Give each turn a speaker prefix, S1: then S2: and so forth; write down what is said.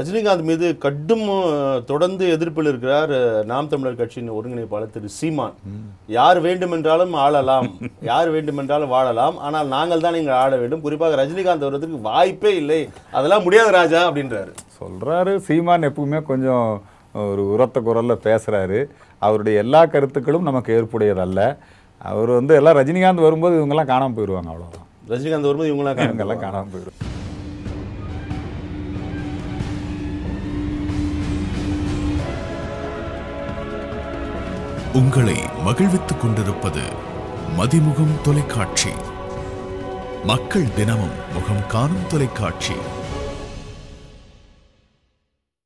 S1: ரஜினிகாந்த் மீது கடும் அஹ், தொடர்ந்து எதிர்ப்பில் இருக்கிறார் அஹ், நாம் தமிழர் கட்சியின் ஒருங்கிணைப்பாளர் திரு சீமான் யார் வேண்டுமென்றாலும் ஆளலாம் யார் வேண்டுமென்றாலும் வாழலாம் ஆனால் நாங்கள் தான் இங்கே ஆட வேண்டும் குறிப்பாக ரஜினிகாந்த் வருவதற்கு வாய்ப்பே இல்லை அதெல்லாம் முடியாது ராஜா அப்படின்றாரு
S2: சொல்றாரு சீமான் எப்பவுமே கொஞ்சம் ஒரு உரத்த குரல்ல பேசுறாரு அவருடைய எல்லா கருத்துக்களும் நமக்கு ஏற்புடையதல்ல அவர் வந்து எல்லாம் ரஜினிகாந்த் வரும்போது இவங்கெல்லாம் காணாம போயிடுவாங்க அவ்வளவுதான்
S1: ரஜினிகாந்த் வரும்போது இவங்களாம் காணுங்க.
S2: இவங்கெல்லாம் காணாம போயிடும்
S3: உங்களை மகிழ்வித்துக் கொண்டிருப்பது மதிமுகம் தொலைக்காட்சி மக்கள் தினமும் முகம் காணும் தொலைக்காட்சி